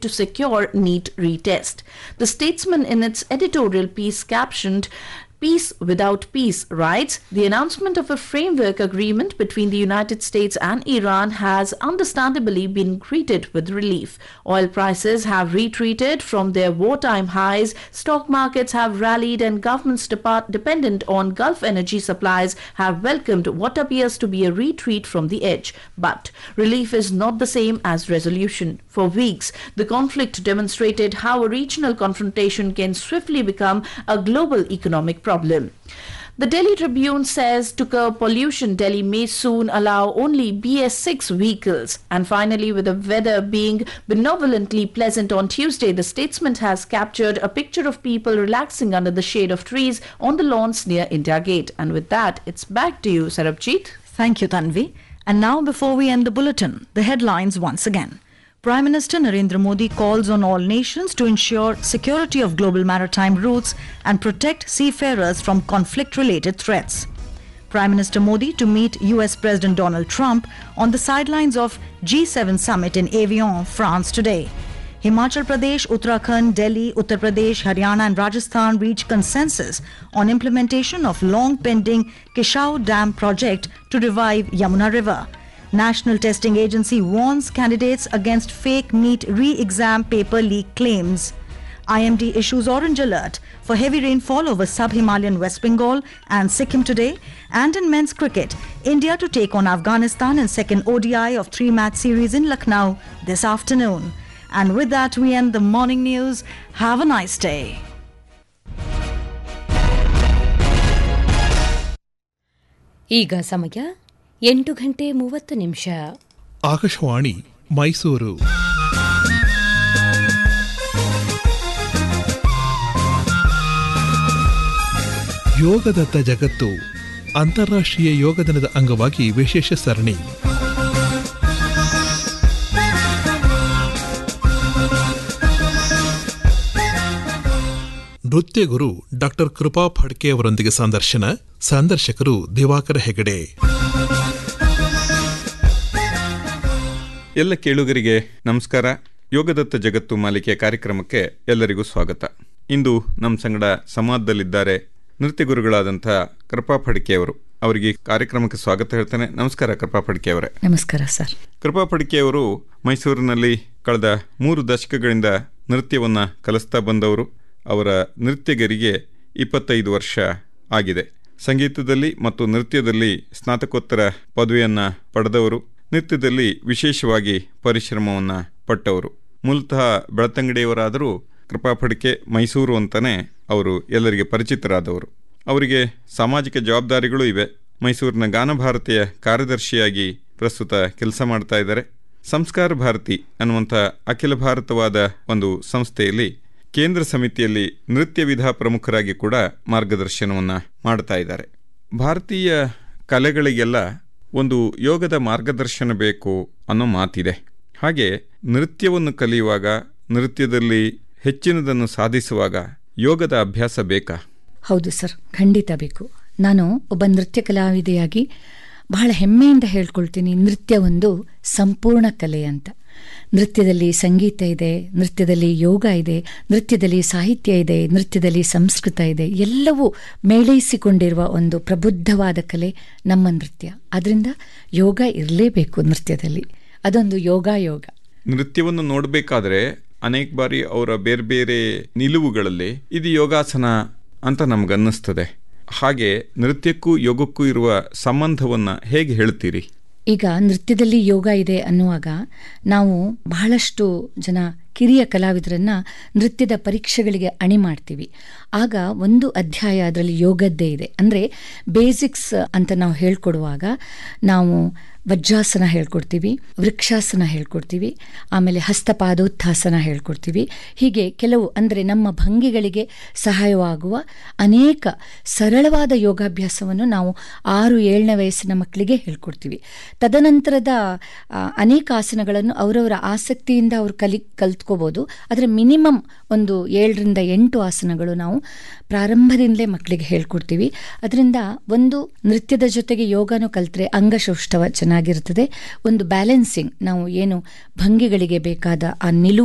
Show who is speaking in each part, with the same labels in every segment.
Speaker 1: to secure NEET retest. The Statesman, in its editorial piece captioned, Peace without peace writes The announcement of a framework agreement between the United States and Iran has understandably been greeted with relief. Oil prices have retreated from their wartime highs, stock markets have rallied, and governments depart- dependent on Gulf energy supplies have welcomed what appears to be a retreat from the edge. But relief is not the same as resolution. For weeks, the conflict demonstrated how a regional confrontation can swiftly become a global economic problem. The Delhi Tribune says to curb pollution, Delhi may soon allow only BS6 vehicles. And finally, with the weather being benevolently pleasant on Tuesday, the statesman has captured a picture of people relaxing under the shade of trees on the lawns near India Gate. And with that, it's back to you, Sarabjit.
Speaker 2: Thank you, Tanvi. And now, before we end the bulletin, the headlines once again. Prime Minister Narendra Modi calls on all nations to ensure security of global maritime routes and protect seafarers from conflict related threats. Prime Minister Modi to meet US President Donald Trump on the sidelines of G7 summit in Avion, France today. Himachal Pradesh, Uttarakhand, Delhi, Uttar Pradesh, Haryana, and Rajasthan reach consensus on implementation of long pending Kishau Dam project to revive Yamuna River. National Testing Agency warns candidates against fake NEET re exam paper leak claims. IMD issues orange alert for heavy rainfall over sub Himalayan West Bengal and Sikkim today. And in men's cricket, India to take on Afghanistan in second ODI of three match series in Lucknow this afternoon. And with that, we end the morning news. Have a nice day.
Speaker 3: ಈಗ ಸಮಯ ಎಂಟು ಗಂಟೆ ಮೂವತ್ತು ನಿಮಿಷ
Speaker 4: ಆಕಾಶವಾಣಿ ಮೈಸೂರು ಯೋಗದತ್ತ ಜಗತ್ತು ಅಂತಾರಾಷ್ಟ್ರೀಯ ಯೋಗ ದಿನದ ಅಂಗವಾಗಿ ವಿಶೇಷ ಸರಣಿ ನೃತ್ಯ ಗುರು ಡಾಕ್ಟರ್ ಕೃಪಾ ಫಡ್ಕೆ ಅವರೊಂದಿಗೆ ಸಂದರ್ಶನ ಸಂದರ್ಶಕರು ದಿವಾಕರ ಹೆಗಡೆ
Speaker 5: ಎಲ್ಲ ಕೇಳುಗರಿಗೆ ನಮಸ್ಕಾರ ಯೋಗದತ್ತ ಜಗತ್ತು ಮಾಲಿಕೆಯ ಕಾರ್ಯಕ್ರಮಕ್ಕೆ ಎಲ್ಲರಿಗೂ ಸ್ವಾಗತ ಇಂದು ನಮ್ಮ ಸಂಗಡ ಸಂವಾದದಲ್ಲಿದ್ದಾರೆ ನೃತ್ಯ ಗುರುಗಳಾದಂಥ ಕೃಪಾ ಫಡ್ಕೆ ಅವರು ಅವರಿಗೆ ಈ ಕಾರ್ಯಕ್ರಮಕ್ಕೆ ಸ್ವಾಗತ ಹೇಳ್ತಾನೆ ನಮಸ್ಕಾರ ಕೃಪಾ ಫಡ್ಕೆ ಅವರೇ
Speaker 2: ನಮಸ್ಕಾರ ಸರ್
Speaker 5: ಕೃಪಾ ಫಡ್ಕೆ ಅವರು ಮೈಸೂರಿನಲ್ಲಿ ಕಳೆದ ಮೂರು ದಶಕಗಳಿಂದ ನೃತ್ಯವನ್ನು ಕಲಿಸ್ತಾ ಬಂದವರು ಅವರ ನೃತ್ಯಗರಿಗೆ ಇಪ್ಪತ್ತೈದು ವರ್ಷ ಆಗಿದೆ ಸಂಗೀತದಲ್ಲಿ ಮತ್ತು ನೃತ್ಯದಲ್ಲಿ ಸ್ನಾತಕೋತ್ತರ ಪದವಿಯನ್ನು ಪಡೆದವರು ನೃತ್ಯದಲ್ಲಿ ವಿಶೇಷವಾಗಿ ಪರಿಶ್ರಮವನ್ನು ಪಟ್ಟವರು ಮೂಲತಃ ಬೆಳತಂಗಡಿಯವರಾದರೂ ಕೃಪಾ ಫಡ್ಕೆ ಮೈಸೂರು ಅಂತಾನೆ ಅವರು ಎಲ್ಲರಿಗೆ ಪರಿಚಿತರಾದವರು ಅವರಿಗೆ ಸಾಮಾಜಿಕ ಜವಾಬ್ದಾರಿಗಳು ಇವೆ ಮೈಸೂರಿನ ಗಾನ ಭಾರತಿಯ ಕಾರ್ಯದರ್ಶಿಯಾಗಿ ಪ್ರಸ್ತುತ ಕೆಲಸ ಮಾಡ್ತಾ ಇದ್ದಾರೆ ಸಂಸ್ಕಾರ ಭಾರತಿ ಅನ್ನುವಂಥ ಅಖಿಲ ಭಾರತವಾದ ಒಂದು ಸಂಸ್ಥೆಯಲ್ಲಿ ಕೇಂದ್ರ ಸಮಿತಿಯಲ್ಲಿ ನೃತ್ಯ ವಿಧಾ ಪ್ರಮುಖರಾಗಿ ಕೂಡ ಮಾರ್ಗದರ್ಶನವನ್ನು ಮಾಡ್ತಾ ಇದ್ದಾರೆ ಭಾರತೀಯ ಕಲೆಗಳಿಗೆಲ್ಲ ಒಂದು ಯೋಗದ ಮಾರ್ಗದರ್ಶನ ಬೇಕು ಅನ್ನೋ ಮಾತಿದೆ ಹಾಗೆ ನೃತ್ಯವನ್ನು ಕಲಿಯುವಾಗ ನೃತ್ಯದಲ್ಲಿ ಹೆಚ್ಚಿನದನ್ನು ಸಾಧಿಸುವಾಗ ಯೋಗದ ಅಭ್ಯಾಸ ಬೇಕಾ
Speaker 6: ಹೌದು ಸರ್ ಖಂಡಿತ ಬೇಕು ನಾನು ಒಬ್ಬ ನೃತ್ಯ ಕಲಾವಿದೆಯಾಗಿ ಬಹಳ ಹೆಮ್ಮೆಯಿಂದ ಹೇಳ್ಕೊಳ್ತೀನಿ ನೃತ್ಯ ಒಂದು ಸಂಪೂರ್ಣ ಕಲೆ ಅಂತ ನೃತ್ಯದಲ್ಲಿ ಸಂಗೀತ ಇದೆ ನೃತ್ಯದಲ್ಲಿ ಯೋಗ ಇದೆ ನೃತ್ಯದಲ್ಲಿ ಸಾಹಿತ್ಯ ಇದೆ ನೃತ್ಯದಲ್ಲಿ ಸಂಸ್ಕೃತ ಇದೆ ಎಲ್ಲವೂ ಮೇಳೈಸಿಕೊಂಡಿರುವ ಒಂದು ಪ್ರಬುದ್ಧವಾದ ಕಲೆ ನಮ್ಮ ನೃತ್ಯ ಅದರಿಂದ ಯೋಗ ಇರಲೇಬೇಕು ನೃತ್ಯದಲ್ಲಿ ಅದೊಂದು ಯೋಗ ಯೋಗ
Speaker 5: ನೃತ್ಯವನ್ನು ನೋಡಬೇಕಾದ್ರೆ ಅನೇಕ ಬಾರಿ ಅವರ ಬೇರೆ ಬೇರೆ ನಿಲುವುಗಳಲ್ಲಿ ಇದು ಯೋಗಾಸನ ಅಂತ ನಮಗನ್ನಿಸ್ತದೆ ಹಾಗೆ ನೃತ್ಯಕ್ಕೂ ಯೋಗಕ್ಕೂ ಇರುವ ಸಂಬಂಧವನ್ನು ಹೇಗೆ ಹೇಳ್ತೀರಿ
Speaker 6: ಈಗ ನೃತ್ಯದಲ್ಲಿ ಯೋಗ ಇದೆ ಅನ್ನುವಾಗ ನಾವು ಬಹಳಷ್ಟು ಜನ ಕಿರಿಯ ಕಲಾವಿದರನ್ನ ನೃತ್ಯದ ಪರೀಕ್ಷೆಗಳಿಗೆ ಅಣಿ ಮಾಡ್ತೀವಿ ಆಗ ಒಂದು ಅಧ್ಯಾಯ ಅದರಲ್ಲಿ ಯೋಗದ್ದೇ ಇದೆ ಅಂದರೆ ಬೇಸಿಕ್ಸ್ ಅಂತ ನಾವು ಹೇಳ್ಕೊಡುವಾಗ ನಾವು ವಜ್ರಾಸನ ಹೇಳ್ಕೊಡ್ತೀವಿ ವೃಕ್ಷಾಸನ ಹೇಳ್ಕೊಡ್ತೀವಿ ಆಮೇಲೆ ಹಸ್ತಪಾದೋತ್ಥಾಸನ ಹೇಳ್ಕೊಡ್ತೀವಿ ಹೀಗೆ ಕೆಲವು ಅಂದರೆ ನಮ್ಮ ಭಂಗಿಗಳಿಗೆ ಸಹಾಯವಾಗುವ ಅನೇಕ ಸರಳವಾದ ಯೋಗಾಭ್ಯಾಸವನ್ನು ನಾವು ಆರು ಏಳನೇ ವಯಸ್ಸಿನ ಮಕ್ಕಳಿಗೆ ಹೇಳ್ಕೊಡ್ತೀವಿ ತದನಂತರದ ಆ, ಅನೇಕ ಆಸನಗಳನ್ನು ಅವರವರ ಆಸಕ್ತಿಯಿಂದ ಅವರು ಕಲಿ ಕಲ್ತ್ಕೋಬೋದು ಆದರೆ ಮಿನಿಮಮ್ ಒಂದು ಏಳರಿಂದ ಎಂಟು ಆಸನಗಳು ನಾವು ಪ್ರಾರಂಭದಿಂದಲೇ ಮಕ್ಕಳಿಗೆ ಹೇಳ್ಕೊಡ್ತೀವಿ ಅದರಿಂದ ಒಂದು ನೃತ್ಯದ ಜೊತೆಗೆ ಯೋಗನೂ ಕಲ್ತ್ರೆ ಅಂಗಸೌಷ್ಠವ ಚೆನ್ನಾಗಿರ್ತದೆ ಒಂದು ಬ್ಯಾಲೆನ್ಸಿಂಗ್ ನಾವು ಏನು ಭಂಗಿಗಳಿಗೆ ಬೇಕಾದ ಆ ನಿಲುವು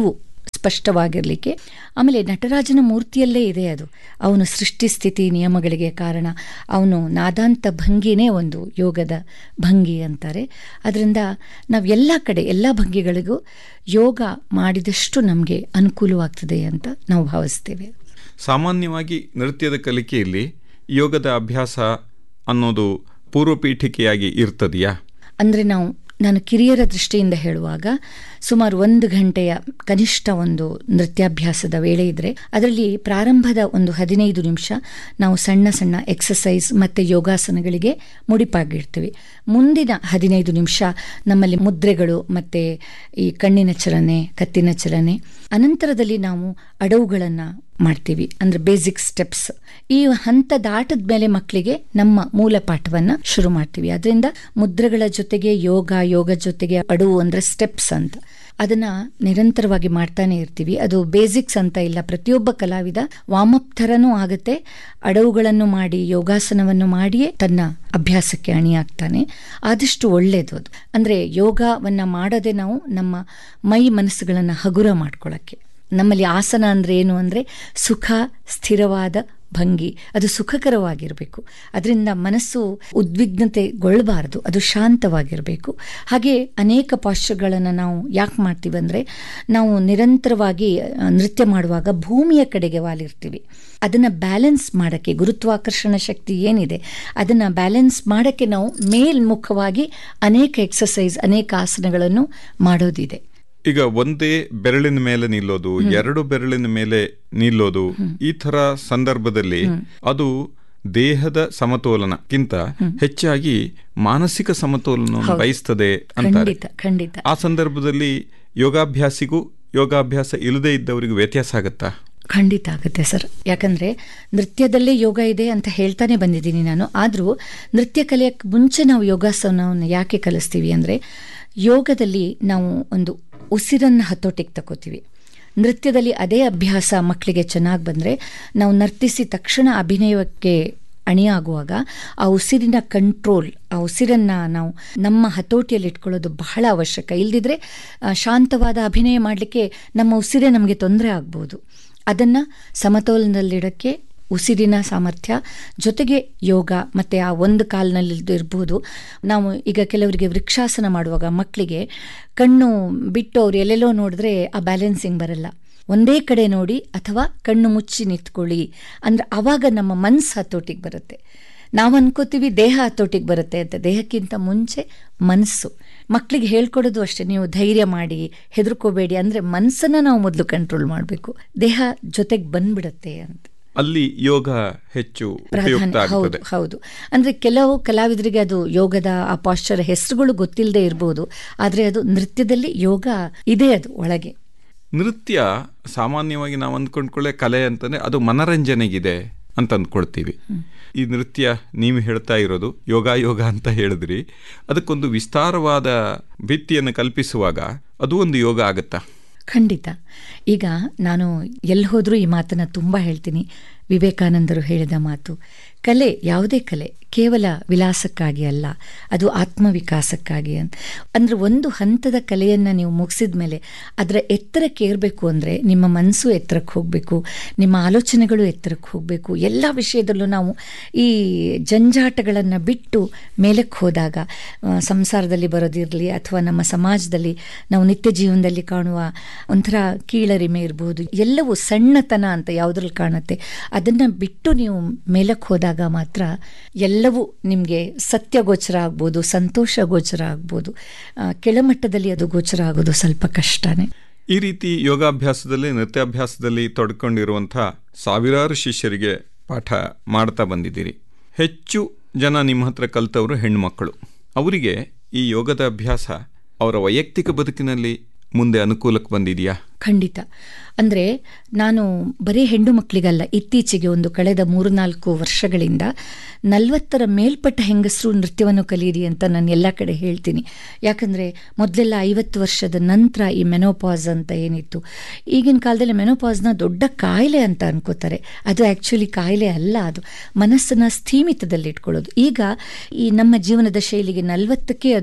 Speaker 6: ಸ್ಪಷ್ಟವಾಗಿರಲಿಕ್ಕೆ ಆಮೇಲೆ ನಟರಾಜನ ಮೂರ್ತಿಯಲ್ಲೇ ಇದೆ ಅದು ಅವನು ಸೃಷ್ಟಿ ಸ್ಥಿತಿ ನಿಯಮಗಳಿಗೆ ಕಾರಣ ಅವನು ನಾದಾಂತ ಭಂಗಿನೇ ಒಂದು ಯೋಗದ ಭಂಗಿ ಅಂತಾರೆ ಅದರಿಂದ ನಾವು ಎಲ್ಲ ಕಡೆ ಎಲ್ಲ ಭಂಗಿಗಳಿಗೂ ಯೋಗ ಮಾಡಿದಷ್ಟು ನಮಗೆ ಅನುಕೂಲವಾಗ್ತದೆ ಅಂತ ನಾವು ಭಾವಿಸ್ತೇವೆ
Speaker 5: ಸಾಮಾನ್ಯವಾಗಿ ನೃತ್ಯದ ಕಲಿಕೆಯಲ್ಲಿ ಯೋಗದ ಅಭ್ಯಾಸ ಅನ್ನೋದು ಪೂರ್ವಪೀಠಿಕೆಯಾಗಿ ಇರ್ತದೆಯಾ
Speaker 6: ಅಂದರೆ ನಾವು ನಾನು ಕಿರಿಯರ ದೃಷ್ಟಿಯಿಂದ ಹೇಳುವಾಗ ಸುಮಾರು ಒಂದು ಗಂಟೆಯ ಕನಿಷ್ಠ ಒಂದು ನೃತ್ಯಾಭ್ಯಾಸದ ವೇಳೆ ಇದ್ದರೆ ಅದರಲ್ಲಿ ಪ್ರಾರಂಭದ ಒಂದು ಹದಿನೈದು ನಿಮಿಷ ನಾವು ಸಣ್ಣ ಸಣ್ಣ ಎಕ್ಸಸೈಸ್ ಮತ್ತು ಯೋಗಾಸನಗಳಿಗೆ ಮುಡಿಪಾಗಿರ್ತೀವಿ ಮುಂದಿನ ಹದಿನೈದು ನಿಮಿಷ ನಮ್ಮಲ್ಲಿ ಮುದ್ರೆಗಳು ಮತ್ತು ಈ ಕಣ್ಣಿನ ಚಲನೆ ಕತ್ತಿನ ಚಲನೆ ಅನಂತರದಲ್ಲಿ ನಾವು ಅಡವುಗಳನ್ನು ಮಾಡ್ತೀವಿ ಅಂದರೆ ಬೇಸಿಕ್ ಸ್ಟೆಪ್ಸ್ ಈ ಹಂತ ದಾಟದ ಮೇಲೆ ಮಕ್ಕಳಿಗೆ ನಮ್ಮ ಮೂಲ ಪಾಠವನ್ನು ಶುರು ಮಾಡ್ತೀವಿ ಅದರಿಂದ ಮುದ್ರೆಗಳ ಜೊತೆಗೆ ಯೋಗ ಯೋಗ ಜೊತೆಗೆ ಅಡವು ಅಂದರೆ ಸ್ಟೆಪ್ಸ್ ಅಂತ ಅದನ್ನ ನಿರಂತರವಾಗಿ ಮಾಡ್ತಾನೆ ಇರ್ತೀವಿ ಅದು ಬೇಸಿಕ್ಸ್ ಅಂತ ಇಲ್ಲ ಪ್ರತಿಯೊಬ್ಬ ಕಲಾವಿದ ವಾಮಪ್ ಥರನೂ ಆಗುತ್ತೆ ಅಡವುಗಳನ್ನು ಮಾಡಿ ಯೋಗಾಸನವನ್ನು ಮಾಡಿಯೇ ತನ್ನ ಅಭ್ಯಾಸಕ್ಕೆ ಅಣಿಯಾಗ್ತಾನೆ ಆದಷ್ಟು ಒಳ್ಳೆಯದು ಅದು ಅಂದರೆ ಯೋಗವನ್ನು ಮಾಡದೆ ನಾವು ನಮ್ಮ ಮೈ ಮನಸ್ಸುಗಳನ್ನು ಹಗುರ ಮಾಡ್ಕೊಳ್ಳೋಕ್ಕೆ ನಮ್ಮಲ್ಲಿ ಆಸನ ಅಂದರೆ ಏನು ಅಂದರೆ ಸುಖ ಸ್ಥಿರವಾದ ಭಂಗಿ ಅದು ಸುಖಕರವಾಗಿರಬೇಕು ಅದರಿಂದ ಮನಸ್ಸು ಉದ್ವಿಗ್ನತೆಗೊಳ್ಳಬಾರದು ಅದು ಶಾಂತವಾಗಿರಬೇಕು ಹಾಗೆ ಅನೇಕ ಪಾಶ್ಚರ್ಗಳನ್ನು ನಾವು ಯಾಕೆ ಮಾಡ್ತೀವಿ ಅಂದರೆ ನಾವು ನಿರಂತರವಾಗಿ ಆ, ನೃತ್ಯ ಮಾಡುವಾಗ ಭೂಮಿಯ ಕಡೆಗೆ ವಾಲಿರ್ತೀವಿ ಅದನ್ನು ಬ್ಯಾಲೆನ್ಸ್ ಮಾಡೋಕ್ಕೆ ಗುರುತ್ವಾಕರ್ಷಣ ಶಕ್ತಿ ಏನಿದೆ ಅದನ್ನು ಬ್ಯಾಲೆನ್ಸ್ ಮಾಡೋಕ್ಕೆ ನಾವು ಮೇಲ್ಮುಖವಾಗಿ ಅನೇಕ ಎಕ್ಸಸೈಸ್ ಅನೇಕ ಆಸನಗಳನ್ನು ಮಾಡೋದಿದೆ
Speaker 5: ಈಗ ಒಂದೇ ಬೆರಳಿನ ಮೇಲೆ ನಿಲ್ಲೋದು ಎರಡು ಬೆರಳಿನ ಮೇಲೆ ನಿಲ್ಲೋದು ಈ ತರ ಸಂದರ್ಭದಲ್ಲಿ ಅದು ದೇಹದ ಸಮತೋಲನಕ್ಕಿಂತ ಹೆಚ್ಚಾಗಿ ಮಾನಸಿಕ ಸಮತೋಲನವನ್ನು ಬಯಸ್ತದೆ ಅಂತಾರೆ
Speaker 6: ಖಂಡಿತ ಖಂಡಿತ
Speaker 5: ಆ ಸಂದರ್ಭದಲ್ಲಿ ಯೋಗಾಭ್ಯಾಸಿಗೂ ಯೋಗಾಭ್ಯಾಸ ಇಲ್ಲದೆ ಇದ್ದವರಿಗೂ ವ್ಯತ್ಯಾಸ ಆಗತ್ತಾ
Speaker 6: ಖಂಡಿತ ಆಗುತ್ತೆ ಸರ್ ಯಾಕಂದರೆ ನೃತ್ಯದಲ್ಲೇ ಯೋಗ ಇದೆ ಅಂತ ಹೇಳ್ತಾನೆ ಬಂದಿದ್ದೀನಿ ನಾನು ಆದರೂ ನೃತ್ಯ ಕಲಿಯೋಕ್ಕೆ ಮುಂಚೆ ನಾವು ಯೋಗಾಸನವನ್ನು ಯಾಕೆ ಕಲಿಸ್ತೀವಿ ಅಂದರೆ ಯೋಗದಲ್ಲಿ ನಾವು ಒಂದು ಉಸಿರನ್ನು ಹತೋಟಿಗೆ ತಗೋತೀವಿ ನೃತ್ಯದಲ್ಲಿ ಅದೇ ಅಭ್ಯಾಸ ಮಕ್ಕಳಿಗೆ ಚೆನ್ನಾಗಿ ಬಂದರೆ ನಾವು ನರ್ತಿಸಿ ತಕ್ಷಣ ಅಭಿನಯಕ್ಕೆ ಅಣಿಯಾಗುವಾಗ ಆ ಉಸಿರಿನ ಕಂಟ್ರೋಲ್ ಆ ಉಸಿರನ್ನು ನಾವು ನಮ್ಮ ಹತೋಟಿಯಲ್ಲಿ ಇಟ್ಕೊಳ್ಳೋದು ಬಹಳ ಅವಶ್ಯಕ ಇಲ್ದಿದ್ರೆ ಆ, ಶಾಂತವಾದ ಅಭಿನಯ ಮಾಡಲಿಕ್ಕೆ ನಮ್ಮ ಉಸಿರೇ ನಮಗೆ ತೊಂದರೆ ಆಗ್ಬೋದು ಅದನ್ನು ಸಮತೋಲನದಲ್ಲಿಡೋಕ್ಕೆ ಉಸಿರಿನ ಸಾಮರ್ಥ್ಯ ಜೊತೆಗೆ ಯೋಗ ಮತ್ತು ಆ ಒಂದು ಕಾಲಿನಲ್ಲಿ ಇರ್ಬೋದು ನಾವು ಈಗ ಕೆಲವರಿಗೆ ವೃಕ್ಷಾಸನ ಮಾಡುವಾಗ ಮಕ್ಕಳಿಗೆ ಕಣ್ಣು ಬಿಟ್ಟು ಅವ್ರು ಎಲ್ಲೆಲ್ಲೋ ನೋಡಿದ್ರೆ ಆ ಬ್ಯಾಲೆನ್ಸಿಂಗ್ ಬರಲ್ಲ ಒಂದೇ ಕಡೆ ನೋಡಿ ಅಥವಾ ಕಣ್ಣು ಮುಚ್ಚಿ ನಿಂತ್ಕೊಳ್ಳಿ ಅಂದರೆ ಆವಾಗ ನಮ್ಮ ಮನಸ್ಸು ಹತೋಟಿಗೆ ಬರುತ್ತೆ ನಾವು ಅನ್ಕೋತೀವಿ ದೇಹ ಹತೋಟಿಗೆ ಬರುತ್ತೆ ಅಂತ ದೇಹಕ್ಕಿಂತ ಮುಂಚೆ ಮನಸ್ಸು ಮಕ್ಕಳಿಗೆ ಹೇಳ್ಕೊಡೋದು ಅಷ್ಟೇ ನೀವು ಧೈರ್ಯ ಮಾಡಿ ಹೆದರ್ಕೋಬೇಡಿ ಅಂದರೆ ಮನಸ್ಸನ್ನು ನಾವು ಮೊದಲು ಕಂಟ್ರೋಲ್ ಮಾಡಬೇಕು ದೇಹ ಜೊತೆಗೆ ಬಂದ್ಬಿಡುತ್ತೆ ಅಂತ
Speaker 5: ಅಲ್ಲಿ ಯೋಗ ಹೆಚ್ಚು ಉಪಯುಕ್ತ
Speaker 6: ಪ್ರಧಾನ ಹೌದು
Speaker 5: ಆಗ್ತದೆ
Speaker 6: ಹೌದು ಅಂದ್ರೆ ಕೆಲವು ಕಲಾವಿದರಿಗೆ ಅದು ಯೋಗದ ಆ ಪಾಶ್ಚರ್ ಹೆಸರುಗಳು ಗೊತ್ತಿಲ್ಲದೆ ಇರಬಹುದು ಆದ್ರೆ ಅದು ನೃತ್ಯದಲ್ಲಿ ಯೋಗ ಇದೆ ಅದು ಒಳಗೆ
Speaker 5: ನೃತ್ಯ ಸಾಮಾನ್ಯವಾಗಿ ನಾವು ಅಂದ್ಕೊಂಡ್ಕೊಳ್ಳೆ ಕಲೆ ಅಂತಂದ್ರೆ ಅದು ಮನರಂಜನೆಗಿದೆ ಅಂತ ಅಂದ್ಕೊಳ್ತೀವಿ ಈ ನೃತ್ಯ ನೀವು ಹೇಳ್ತಾ ಇರೋದು ಯೋಗ ಯೋಗ ಅಂತ ಹೇಳಿದ್ರಿ ಅದಕ್ಕೊಂದು ವಿಸ್ತಾರವಾದ ಭಿತ್ತಿಯನ್ನು ಕಲ್ಪಿಸುವಾಗ ಅದು ಒಂದು ಯೋಗ ಆಗತ್ತಾ
Speaker 6: ಖಂಡಿತ ಈಗ ನಾನು ಎಲ್ಲಿ ಹೋದರೂ ಈ ಮಾತನ್ನು ತುಂಬ ಹೇಳ್ತೀನಿ ವಿವೇಕಾನಂದರು ಹೇಳಿದ ಮಾತು ಕಲೆ ಯಾವುದೇ ಕಲೆ ಕೇವಲ ವಿಲಾಸಕ್ಕಾಗಿ ಅಲ್ಲ ಅದು ಆತ್ಮವಿಕಾಸಕ್ಕಾಗಿ ಅಂತ ಅಂದರೆ ಒಂದು ಹಂತದ ಕಲೆಯನ್ನು ನೀವು ಮುಗಿಸಿದ ಮೇಲೆ ಅದರ ಎತ್ತರಕ್ಕೆ ಏರಬೇಕು ಅಂದರೆ ನಿಮ್ಮ ಮನಸ್ಸು ಎತ್ತರಕ್ಕೆ ಹೋಗಬೇಕು ನಿಮ್ಮ ಆಲೋಚನೆಗಳು ಎತ್ತರಕ್ಕೆ ಹೋಗಬೇಕು ಎಲ್ಲ ವಿಷಯದಲ್ಲೂ ನಾವು ಈ ಜಂಜಾಟಗಳನ್ನು ಬಿಟ್ಟು ಮೇಲಕ್ಕೆ ಹೋದಾಗ ಆ, ಸಂಸಾರದಲ್ಲಿ ಬರೋದಿರಲಿ ಅಥವಾ ನಮ್ಮ ಸಮಾಜದಲ್ಲಿ ನಾವು ನಿತ್ಯ ಜೀವನದಲ್ಲಿ ಕಾಣುವ ಒಂಥರ ಕೀಳರಿಮೆ ಇರಬಹುದು ಎಲ್ಲವೂ ಸಣ್ಣತನ ಅಂತ ಯಾವುದ್ರಲ್ಲಿ ಕಾಣುತ್ತೆ ಅದನ್ನು ಬಿಟ್ಟು ನೀವು ಮೇಲಕ್ಕೆ ಹೋದಾಗ ಮಾತ್ರ ಎಲ್ಲವೂ ನಿಮಗೆ ಸತ್ಯ ಗೋಚರ ಆಗ್ಬೋದು ಸಂತೋಷ ಗೋಚರ ಆಗ್ಬೋದು ಆ, ಕೆಳಮಟ್ಟದಲ್ಲಿ ಅದು ಗೋಚರ ಆಗೋದು ಸ್ವಲ್ಪ ಕಷ್ಟನೇ
Speaker 5: ಈ ರೀತಿ ಯೋಗಾಭ್ಯಾಸದಲ್ಲಿ ನೃತ್ಯಾಭ್ಯಾಸದಲ್ಲಿ ತೊಡ್ಕೊಂಡಿರುವಂಥ ಸಾವಿರಾರು ಶಿಷ್ಯರಿಗೆ ಪಾಠ ಮಾಡ್ತಾ ಬಂದಿದ್ದೀರಿ ಹೆಚ್ಚು ಜನ ನಿಮ್ಮ ಹತ್ರ ಕಲ್ತವರು ಹೆಣ್ಮಕ್ಕಳು ಅವರಿಗೆ ಈ ಯೋಗದ ಅಭ್ಯಾಸ ಅವರ ವೈಯಕ್ತಿಕ ಬದುಕಿನಲ್ಲಿ ಮುಂದೆ ಅನುಕೂಲಕ್ಕೆ ಬಂದಿದೆಯಾ
Speaker 6: ಖಂಡಿತ ಅಂದರೆ ನಾನು ಬರೀ ಹೆಣ್ಣು ಮಕ್ಕಳಿಗಲ್ಲ ಇತ್ತೀಚೆಗೆ ಒಂದು ಕಳೆದ ಮೂರು ನಾಲ್ಕು ವರ್ಷಗಳಿಂದ ನಲವತ್ತರ ಮೇಲ್ಪಟ್ಟ ಹೆಂಗಸರು ನೃತ್ಯವನ್ನು ಕಲಿಯಿರಿ ಅಂತ ನಾನು ಎಲ್ಲ ಕಡೆ ಹೇಳ್ತೀನಿ ಯಾಕಂದರೆ ಮೊದಲೆಲ್ಲ ಐವತ್ತು ವರ್ಷದ ನಂತರ ಈ ಮೆನೋಪಾಸ್ ಅಂತ ಏನಿತ್ತು ಈಗಿನ ಕಾಲದಲ್ಲಿ ಮೆನೋಪಾಸ್ನ ದೊಡ್ಡ ಕಾಯಿಲೆ ಅಂತ ಅನ್ಕೋತಾರೆ ಅದು ಆ್ಯಕ್ಚುಲಿ ಕಾಯಿಲೆ ಅಲ್ಲ ಅದು ಮನಸ್ಸನ್ನು ಸ್ಥೀಮಿತದಲ್ಲಿ ಇಟ್ಕೊಳ್ಳೋದು ಈಗ ಈ ನಮ್ಮ ಜೀವನದ ಶೈಲಿಗೆ ನಲವತ್ತಕ್ಕೆ ಅದು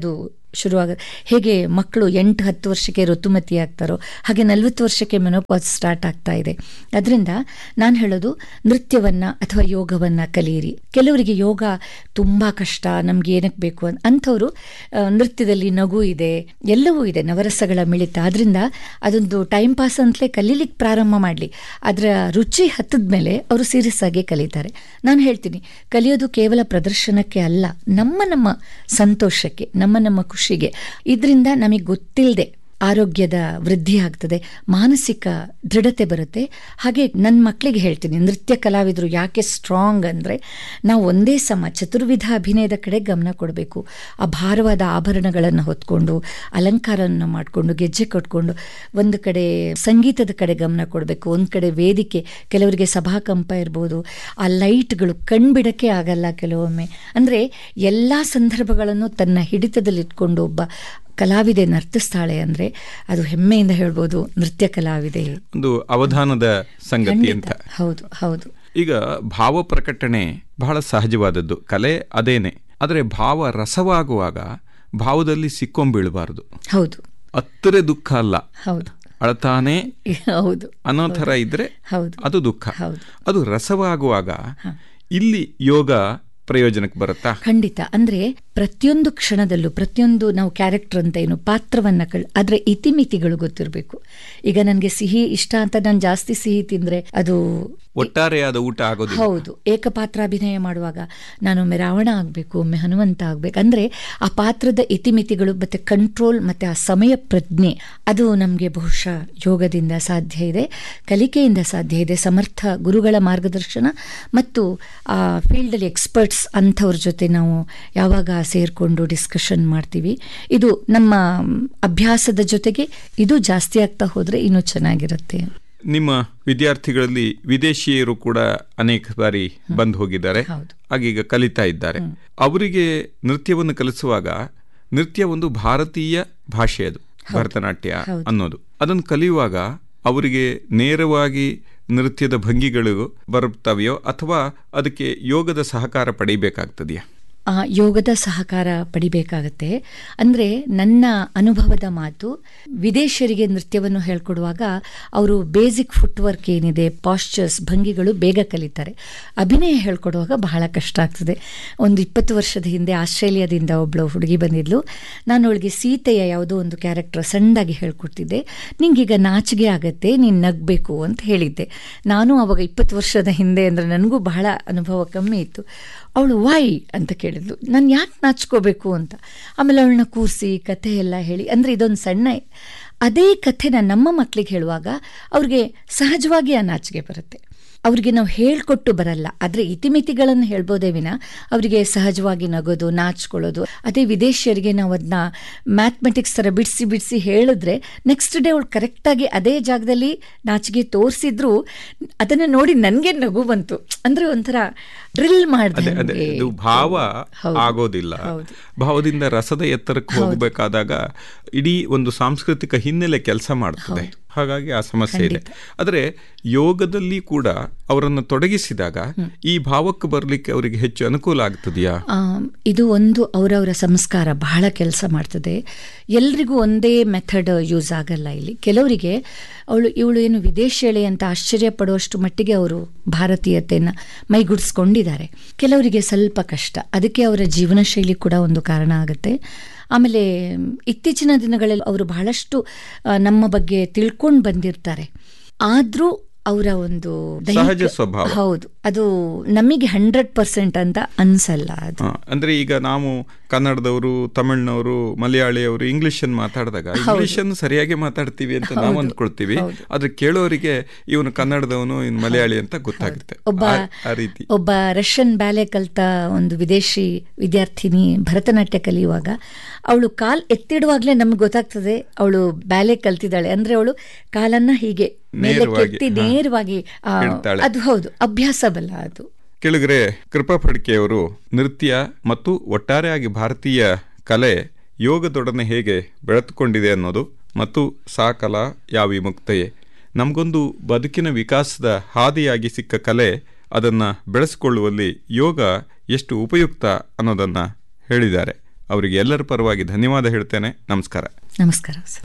Speaker 6: ಶುರುವಾಗುತ್ತೆ ಹೇಗೆ ಮಕ್ಕಳು ಎಂಟು ಹತ್ತು ವರ್ಷಕ್ಕೆ ಋತುಮತಿ ಆಗ್ತಾರೋ ಹಾಗೆ ನಲವತ್ತು ವರ್ಷಕ್ಕೆ ಮೆನೋಪಾಸ್ ಸ್ಟಾರ್ಟ್ ಆಗ್ತಾ ಇದೆ ಅದರಿಂದ ನಾನು ಹೇಳೋದು ನೃತ್ಯವನ್ನು ಅಥವಾ ಯೋಗವನ್ನು ಕಲಿಯಿರಿ ಕೆಲವರಿಗೆ ಯೋಗ ತುಂಬ ಕಷ್ಟ ನಮ್ಗೆ ಏನಕ್ಕೆ ಬೇಕು ಅಂತ ಅಂಥವರು ಆ, ನೃತ್ಯದಲ್ಲಿ ನಗು ಇದೆ ಎಲ್ಲವೂ ಇದೆ ನವರಸಗಳ ಮಿಳಿತ ಅದರಿಂದ ಅದೊಂದು ಟೈಮ್ ಪಾಸ್ ಅಂತಲೇ ಕಲೀಲಿಕ್ಕೆ ಪ್ರಾರಂಭ ಮಾಡಲಿ ಅದರ ರುಚಿ ಹತ್ತದ ಮೇಲೆ ಅವರು ಸೀರಿಯಸ್ ಆಗಿ ಕಲಿತಾರೆ ನಾನು ಹೇಳ್ತೀನಿ ಕಲಿಯೋದು ಕೇವಲ ಪ್ರದರ್ಶನಕ್ಕೆ ಅಲ್ಲ ನಮ್ಮ ನಮ್ಮ ಸಂತೋಷಕ್ಕೆ ನಮ್ಮ ನಮ್ಮ ಖುಷಿಗೆ ಇದರಿಂದ ನಮಗೆ ಗೊತ್ತಿಲ್ಲದೆ ಆರೋಗ್ಯದ ವೃದ್ಧಿ ಆಗ್ತದೆ ಮಾನಸಿಕ ದೃಢತೆ ಬರುತ್ತೆ ಹಾಗೆ ನನ್ನ ಮಕ್ಕಳಿಗೆ ಹೇಳ್ತೀನಿ ನೃತ್ಯ ಕಲಾವಿದರು ಯಾಕೆ ಸ್ಟ್ರಾಂಗ್ ಅಂದರೆ ನಾವು ಒಂದೇ ಸಮ ಚತುರ್ವಿಧ ಅಭಿನಯದ ಕಡೆ ಗಮನ ಕೊಡಬೇಕು ಆ ಭಾರವಾದ ಆಭರಣಗಳನ್ನು ಹೊತ್ಕೊಂಡು ಅಲಂಕಾರವನ್ನು ಮಾಡಿಕೊಂಡು ಗೆಜ್ಜೆ ಕಟ್ಕೊಂಡು ಒಂದು ಕಡೆ ಸಂಗೀತದ ಕಡೆ ಗಮನ ಕೊಡಬೇಕು ಒಂದು ಕಡೆ ವೇದಿಕೆ ಕೆಲವರಿಗೆ ಸಭಾಕಂಪ ಇರ್ಬೋದು ಆ ಲೈಟ್ಗಳು ಕಣ್ಬಿಡಕ್ಕೆ ಆಗಲ್ಲ ಕೆಲವೊಮ್ಮೆ ಅಂದರೆ ಎಲ್ಲ ಸಂದರ್ಭಗಳನ್ನು ತನ್ನ ಹಿಡಿತದಲ್ಲಿಟ್ಕೊಂಡು ಒಬ್ಬ ಕಲಾವಿದೆ ನರ್ತಿಸ್ತಾಳೆ ಅಂದರೆ ಅದು ಹೆಮ್ಮೆಯಿಂದ ಹೇಳ್ಬೋದು ನೃತ್ಯ ಕಲಾವಿದೆ
Speaker 5: ಒಂದು ಅವಧಾನದ ಸಂಗತಿ ಅಂತ
Speaker 6: ಖಂಡಿತ. ಹೌದು ಹೌದು
Speaker 5: ಈಗ ಭಾವ ಪ್ರಕಟಣೆ ಬಹಳ ಸಹಜವಾದದ್ದು ಕಲೆ ಅದೇನೆ ಆದರೆ ಭಾವ ರಸವಾಗುವಾಗ ಭಾವದಲ್ಲಿ ಸಿಕ್ಕೊಂಬೀಳಬಾರದು
Speaker 6: ಹೌದು
Speaker 5: ಅತ್ತರೆ ದುಃಖ ಅಲ್ಲ
Speaker 6: ಹೌದು
Speaker 5: ಅಳತಾನೆ
Speaker 6: ಹೌದು
Speaker 5: ಅನ್ನೋ ಥರ ಇದ್ರೆ
Speaker 6: ಹೌದು
Speaker 5: ಅದು ದುಃಖ
Speaker 6: ಹೌದು.
Speaker 5: ಅದು ರಸವಾಗುವಾಗ ಇಲ್ಲಿ ಯೋಗ ಪ್ರಯೋಜನಕ್ಕೆ ಬರುತ್ತಾ
Speaker 6: ಖಂಡಿತ ಅಂದ್ರೆ ಪ್ರತಿಯೊಂದು ಕ್ಷಣದಲ್ಲೂ ಪ್ರತಿಯೊಂದು ನಾವು ಕ್ಯಾರೆಕ್ಟರ್ ಅಂತ ಏನು ಪಾತ್ರವನ್ನ ಕಳ್ ಅದರ ಇತಿಮಿತಿಗಳು ಗೊತ್ತಿರಬೇಕು ಈಗ ನನಗೆ ಸಿಹಿ ಇಷ್ಟ ಅಂತ ನಾನು ಜಾಸ್ತಿ ಸಿಹಿ ತಿಂದ್ರೆ ಅದು
Speaker 5: ಒಟ್ಟಾರೆಯಾದ ಊಟ ಆಗೋದಿಲ್ಲ
Speaker 6: ಹೌದು ಏಕಪಾತ್ರಾಭಿನಯ ಮಾಡುವಾಗ ನಾನು ಒಮ್ಮೆ ರಾವಣ ಆಗಬೇಕು ಒಮ್ಮೆ ಹನುಮಂತ ಆಗಬೇಕು ಅಂದರೆ ಆ ಪಾತ್ರದ ಇತಿಮಿತಿಗಳು ಮತ್ತು ಕಂಟ್ರೋಲ್ ಮತ್ತು ಆ ಸಮಯ ಪ್ರಜ್ಞೆ ಅದು ನಮಗೆ ಬಹುಶಃ ಯೋಗದಿಂದ ಸಾಧ್ಯ ಇದೆ ಕಲಿಕೆಯಿಂದ ಸಾಧ್ಯ ಇದೆ ಸಮರ್ಥ ಗುರುಗಳ ಮಾರ್ಗದರ್ಶನ ಮತ್ತು ಆ ಫೀಲ್ಡಲ್ಲಿ ಎಕ್ಸ್ಪರ್ಟ್ಸ್ ಅಂಥವ್ರ ಜೊತೆ ನಾವು ಯಾವಾಗ ಸೇರಿಕೊಂಡು ಡಿಸ್ಕಷನ್ ಮಾಡ್ತೀವಿ ಇದು ನಮ್ಮ ಅಭ್ಯಾಸದ ಜೊತೆಗೆ ಇದು ಜಾಸ್ತಿ ಆಗ್ತಾ ಹೋದರೆ ಇನ್ನೂ ಚೆನ್ನಾಗಿರುತ್ತೆ
Speaker 5: ನಿಮ್ಮ ವಿದ್ಯಾರ್ಥಿಗಳಲ್ಲಿ ವಿದೇಶಿಯರು ಕೂಡ ಅನೇಕ ಬಾರಿ ಬಂದು ಹೋಗಿದ್ದಾರೆ
Speaker 6: ಹೌದು.
Speaker 5: ಆಗೀಗ ಕಲಿತಾ ಇದ್ದಾರೆ ಅವರಿಗೆ ನೃತ್ಯವನ್ನು ಕಲಿಸುವಾಗ ನೃತ್ಯ ಒಂದು ಭಾರತೀಯ ಭಾಷೆ ಅದು ಭರತನಾಟ್ಯ ಅನ್ನೋದು ಅದನ್ನು ಕಲಿಯುವಾಗ ಅವರಿಗೆ ನೇರವಾಗಿ ನೃತ್ಯದ ಭಂಗಿಗಳು ಬರುತ್ತವೆಯೋ ಅಥವಾ ಅದಕ್ಕೆ ಯೋಗದ ಸಹಕಾರ ಪಡಿಬೇಕಾಗ್ತದೆಯಾ
Speaker 6: ಆ, ಯೋಗದ ಸಹಕಾರ ಪಡಿಬೇಕಾಗತ್ತೆ ಅಂದರೆ ನನ್ನ ಅನುಭವದ ಮಾತು ವಿದೇಶಿಯರಿಗೆ ನೃತ್ಯವನ್ನು ಹೇಳ್ಕೊಡುವಾಗ ಅವರು ಬೇಸಿಕ್ ಫುಟ್ ವರ್ಕ್ ಏನಿದೆ ಪಾಶ್ಚರ್ಸ್ ಭಂಗಿಗಳು ಬೇಗ ಕಲಿತಾರೆ ಅಭಿನಯ ಹೇಳ್ಕೊಡುವಾಗ ಬಹಳ ಕಷ್ಟ ಆಗ್ತದೆ ಒಂದು ಇಪ್ಪತ್ತು ವರ್ಷದ ಹಿಂದೆ ಆಸ್ಟ್ರೇಲಿಯಾದಿಂದ ಒಬ್ಬಳು ಹುಡುಗಿ ಬಂದಿದ್ಲು ನಾನು ಅವಳಿಗೆ ಸೀತೆಯ ಯಾವುದೋ ಒಂದು ಕ್ಯಾರೆಕ್ಟರ್ ಸಣ್ಣದಾಗಿ ಹೇಳ್ಕೊಡ್ತಿದ್ದೆ ನಿಂಗೀಗ ನಾಚಿಗೆ ಆಗತ್ತೆ ನೀನು ನಗಬೇಕು ಅಂತ ಹೇಳಿದ್ದೆ ನಾನು ಅವಾಗ ಇಪ್ಪತ್ತು ವರ್ಷದ ಹಿಂದೆ ಅಂದರೆ ನನಗೂ ಬಹಳ ಅನುಭವ ಕಮ್ಮಿ ಇತ್ತು ಅವಳು ವೈ ಅಂತ ಕೇಳಿದ್ಲು ನಾನು ಯಾಕೆ ನಾಚ್ಕೋಬೇಕು ಅಂತ ಆಮೇಲೆ ಅವಳನ್ನ ಕೂರಿಸಿ ಕಥೆ ಎಲ್ಲ ಹೇಳಿ ಅಂದರೆ ಇದೊಂದು ಸಣ್ಣ ಅದೇ ಕಥೆನ ನಮ್ಮ ಮಕ್ಕಳಿಗೆ ಹೇಳುವಾಗ ಅವ್ರಿಗೆ ಸಹಜವಾಗಿ ಆ ನಾಚಿಕೆ ಬರುತ್ತೆ ಅವ್ರಿಗೆ ನಾವು ಹೇಳ್ಕೊಟ್ಟು ಬರಲ್ಲ ಆದರೆ ಇತಿಮಿತಿಗಳನ್ನು ಹೇಳ್ಬೋದೇ ವಿನ ಅವರಿಗೆ ಸಹಜವಾಗಿ ನಗೋದು ನಾಚ್ಕೊಳ್ಳೋದು ಅದೇ ವಿದೇಶಿಯರಿಗೆ ನಾವು ಅದನ್ನ ಮ್ಯಾಥಮೆಟಿಕ್ಸ್ ಥರ ಬಿಡಿಸಿ ಬಿಡಿಸಿ ಹೇಳಿದ್ರೆ ನೆಕ್ಸ್ಟ್ ಡೇ ಅವಳು ಕರೆಕ್ಟಾಗಿ ಅದೇ ಜಾಗದಲ್ಲಿ ನಾಚಿಗೆ ತೋರಿಸಿದ್ರು ಅದನ್ನು ನೋಡಿ ನನಗೆ ನಗು ಬಂತು ಅಂದರೆ ಒಂಥರ ಡ್ರಿಲ್
Speaker 5: ಅದೇ ಅದೇ
Speaker 6: ಮಾಡಿದೆ
Speaker 5: ಇದು ಭಾವ
Speaker 6: ಹೌದು.
Speaker 5: ಆಗೋದಿಲ್ಲ
Speaker 6: ಹೌದು.
Speaker 5: ಭಾವದಿಂದ ರಸದ ಎತ್ತರಕ್ಕೆ ಹೋಗಬೇಕಾದಾಗ ಇಡೀ ಒಂದು ಸಾಂಸ್ಕೃತಿಕ ಹಿನ್ನೆಲೆ ಕೆಲಸ ಮಾಡ್ತದೆ ಹಾಗಾಗಿ ಆ ಸಮಸ್ಯೆ ಇದೆ ಆದರೆ ಯೋಗದಲ್ಲಿ ಕೂಡ ಅವರನ್ನು ತೊಡಗಿಸಿದಾಗ ಈ ಭಾವಕ್ಕೆ ಬರಲಿಕ್ಕೆ ಅವರಿಗೆ ಹೆಚ್ಚು ಅನುಕೂಲ ಆಗ್ತದೆಯಾ
Speaker 6: ಆಮ್, ಇದು ಒಂದು ಅವರವರ ಸಂಸ್ಕಾರ ಬಹಳ ಕೆಲಸ ಮಾಡ್ತದೆ ಎಲ್ರಿಗೂ ಒಂದೇ ಮೆಥಡ್ ಯೂಸ್ ಆಗಲ್ಲ ಇಲ್ಲಿ ಕೆಲವರಿಗೆ ಅವಳು ಇವಳು ಏನು ವಿದೇಶಿಯಳೆ ಅಂತ ಆಶ್ಚರ್ಯ ಪಡುವಷ್ಟು ಮಟ್ಟಿಗೆ ಅವರು ಭಾರತೀಯತೆಯನ್ನು ಮೈಗೂಡಿಸ್ಕೊಂಡಿದ್ದಾರೆ ಕೆಲವರಿಗೆ ಸ್ವಲ್ಪ ಕಷ್ಟ ಅದಕ್ಕೆ ಅವರ ಜೀವನ ಶೈಲಿ ಕೂಡ ಒಂದು ಕಾರಣ ಆಗುತ್ತೆ ಆಮೇಲೆ ಮ್, ಇತ್ತೀಚಿನ ದಿನಗಳಲ್ಲಿ ಅವರು ಬಹಳಷ್ಟು ಆ, ನಮ್ಮ ಬಗ್ಗೆ ತಿಳ್ಕೊಂಡು ಬಂದಿರ್ತಾರೆ ಆದರೂ ಅವರ ಒಂದು ದೈಹಿಕ-
Speaker 5: ಸಹಜ ಸ್ವಭಾವ.
Speaker 6: ಹೌದು ಅದು ನಮಗೆ ಹಂಡ್ರೆಡ್ ಪರ್ಸೆಂಟ್ ಅಂತ ಅನ್ಸಲ್ಲ ಅದು
Speaker 5: ಹ, ಅಂದ್ರೆ ಈಗ ನಾವು ಕನ್ನಡದವರು ತಮಿಳ್ನವರು ಮಲಯಾಳಿಯವರು ಇಂಗ್ಲಿಷ್ ಅನ್ನು ಮಾತಾಡಿದಾಗ ಇಂಗ್ಲಿಷ್ ಅನ್ನು ಸರಿಯಾಗಿ ಮಾತಾಡ್ತೀವಿ ಅಂತ ನಾವು ಅಂದ್ಕೊಳ್ತೀವಿ ಆದ್ರೆ ಕೇಳೋರಿಗೆ ಇವನು ಕನ್ನಡದವನು ಇನ್ನು ಮಲಯಾಳಿ ಅಂತ ಗೊತ್ತಾಗುತ್ತೆ
Speaker 6: ಒಬ್ಬ
Speaker 5: ಆ- ಆ ರೀತಿ
Speaker 6: ಒಬ್ಬ ರಷ್ಯನ್ ಬ್ಯಾಲೆ ಕಲ್ತ ಒಂದು ವಿದೇಶಿ ವಿದ್ಯಾರ್ಥಿನಿ ಭರತನಾಟ್ಯ ಕಲಿಯುವಾಗ ಅವಳು ಕಾಲ್ ಎತ್ತಿಡುವಾಗಲೇ ನಮ್ಗೆ ಗೊತ್ತಾಗ್ತದೆ ಅವಳು ಬ್ಯಾಲೆ ಕಲ್ತಿದ್ದಾಳೆ ಅಂದ್ರೆ ಅವಳು ಕಾಲನ್ನ ಹೀಗೆ ಮೇಲಕ್ಕೆ
Speaker 5: ನೇರವಾಗಿ,
Speaker 6: ಎತ್ತಿ
Speaker 5: ಹಾ.
Speaker 6: ನೇರವಾಗಿ ಆ,
Speaker 5: ಇಡ್ತಾಳೆ.
Speaker 6: ಅದು ಹೌದು ಅಭ್ಯಾಸ ಬಲ್ಲ ಅದು
Speaker 5: ಕೆಳಗರೆ ಕೃಪಾ ಫಡ್ಕೆಯವರು ನೃತ್ಯ ಮತ್ತು ಒಟ್ಟಾರೆಯಾಗಿ ಭಾರತೀಯ ಕಲೆ ಯೋಗದೊಡನೆ ಹೇಗೆ ಬೆಳೆದುಕೊಂಡಿದೆ ಅನ್ನೋದು ಮತ್ತು ಸಾ ಕಲಾ ಯಾವಿ ಮುಕ್ತೆಯೇ ನಮಗೊಂದು ಬದುಕಿನ ವಿಕಾಸದ ಹಾದಿಯಾಗಿ ಸಿಕ್ಕ ಕಲೆ ಅದನ್ನು ಬೆಳೆಸಿಕೊಳ್ಳುವಲ್ಲಿ ಯೋಗ ಎಷ್ಟು ಉಪಯುಕ್ತ ಅನ್ನೋದನ್ನು ಹೇಳಿದ್ದಾರೆ ಅವರಿಗೆ ಎಲ್ಲರ ಪರವಾಗಿ ಧನ್ಯವಾದ ಹೇಳ್ತೇನೆ ನಮಸ್ಕಾರ
Speaker 6: ನಮಸ್ಕಾರ ಸರ್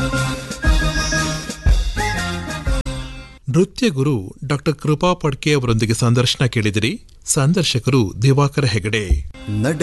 Speaker 4: ನೃತ್ಯ ಗುರು ಡಾಕ್ಟರ್ ಕೃಪಾ ಪಡ್ಕೆ ಅವರೊಂದಿಗೆ ಸಂದರ್ಶನ ಕೇಳಿದಿರಿ ಸಂದರ್ಶಕರು ದಿವಾಕರ ಹೆಗಡೆ
Speaker 7: ನಡೆ